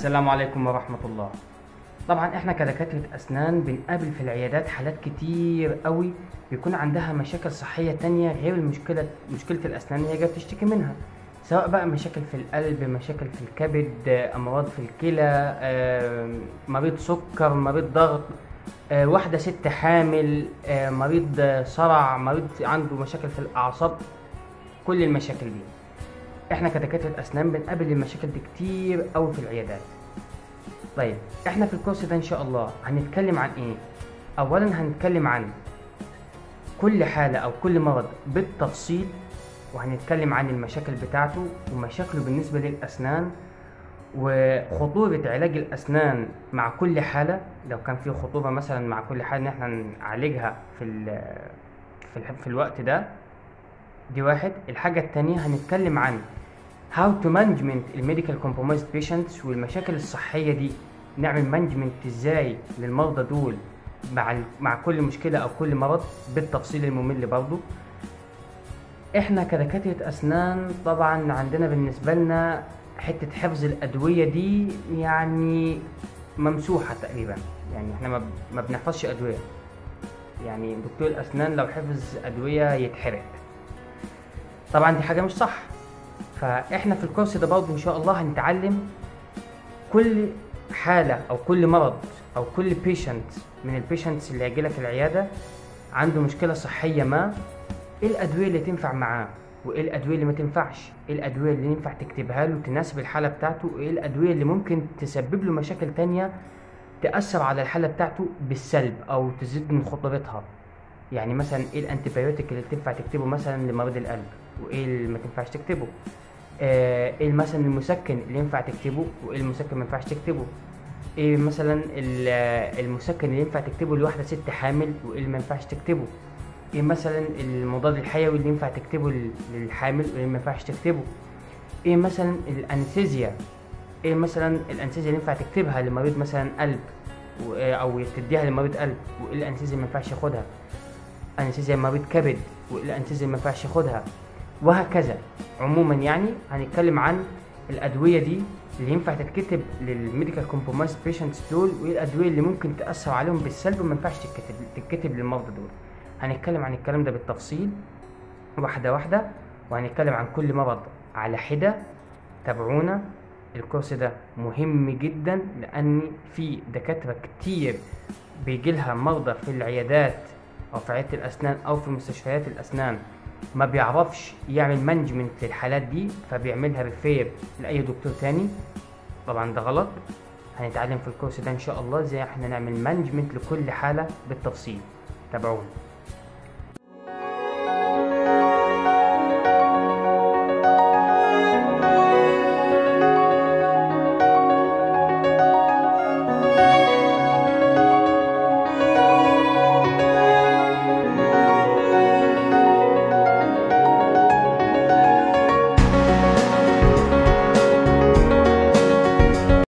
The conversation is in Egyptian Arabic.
السلام عليكم ورحمة الله طبعا احنا كدكاترة اسنان بنقابل في العيادات حالات كتير قوي بيكون عندها مشاكل صحية تانية غير المشكلة مشكلة الاسنان اللي هي جاية بتشتكي منها سواء بقى مشاكل في القلب مشاكل في الكبد آه، امراض في الكلى آه، مريض سكر مريض ضغط آه، واحدة ست حامل آه، مريض آه، صرع مريض عنده مشاكل في الاعصاب كل المشاكل دي احنا كدكاترة اسنان بنقابل المشاكل دي كتير قوي في العيادات طيب احنا في الكورس ده ان شاء الله هنتكلم عن ايه اولا هنتكلم عن كل حالة او كل مرض بالتفصيل وهنتكلم عن المشاكل بتاعته ومشاكله بالنسبة للاسنان وخطورة علاج الاسنان مع كل حالة لو كان في خطورة مثلا مع كل حالة ان احنا نعالجها في ال في, ال في الوقت ده دي واحد الحاجة التانية هنتكلم عن how to management الميديكال compromised patients والمشاكل الصحية دي نعمل مانجمنت ازاي للمرضى دول مع ال- مع كل مشكلة او كل مرض بالتفصيل الممل برضو احنا كدكاترة اسنان طبعا عندنا بالنسبة لنا حتة حفظ الادوية دي يعني ممسوحة تقريبا يعني احنا ما ب- ما بنحفظش ادوية يعني دكتور الاسنان لو حفظ ادوية يتحرق طبعا دي حاجة مش صح فاحنا في الكورس ده برضه ان شاء الله هنتعلم كل حالة او كل مرض او كل بيشنت من البيشنتس اللي هيجيلك العيادة عنده مشكلة صحية ما ايه الادوية اللي تنفع معاه وايه الادوية اللي ما تنفعش ايه الادوية اللي ينفع تكتبها له تناسب الحالة بتاعته وايه الادوية اللي ممكن تسبب له مشاكل تانية تأثر على الحالة بتاعته بالسلب او تزيد من خطورتها يعني مثلا ايه الانتيبيوتيك اللي تنفع تكتبه مثلا لمريض القلب وايه اللي ما تنفعش تكتبه آه، ايه مثلا المسكن اللي ينفع تكتبه وايه المسكن ما ينفعش تكتبه ايه مثلا ال- آه، المسكن اللي ينفع تكتبه لواحده ست حامل وايه اللي ما ينفعش تكتبه ايه مثلا المضاد الحيوي اللي ينفع تكتبه لل- للحامل وايه اللي ما ينفعش تكتبه ايه مثلا الانستيزيا ايه مثلا الانستيزيا اللي ينفع تكتبها لمريض مثلا قلب و- آه، او تديها لمريض قلب وايه الانستيزيا اللي ما ينفعش ياخدها انستيزيا مريض كبد والانستيزيا ما ينفعش ياخدها وهكذا عموما يعني هنتكلم عن الادويه دي اللي ينفع تتكتب للميديكال كومبرومايز بيشنتس دول وايه الادويه اللي ممكن تاثر عليهم بالسلب وما ينفعش تتكتب تتكتب للمرضى دول هنتكلم عن الكلام ده بالتفصيل واحده واحده وهنتكلم عن كل مرض على حده تابعونا الكورس ده مهم جدا لان في دكاتره كتير بيجي لها مرضى في العيادات او في عياده الاسنان او في مستشفيات الاسنان ما بيعرفش يعمل مانجمنت للحالات دي فبيعملها ريفير لاي دكتور تاني طبعا ده غلط هنتعلم في الكورس ده ان شاء الله ازاي احنا نعمل مانجمنت لكل حاله بالتفصيل تابعونا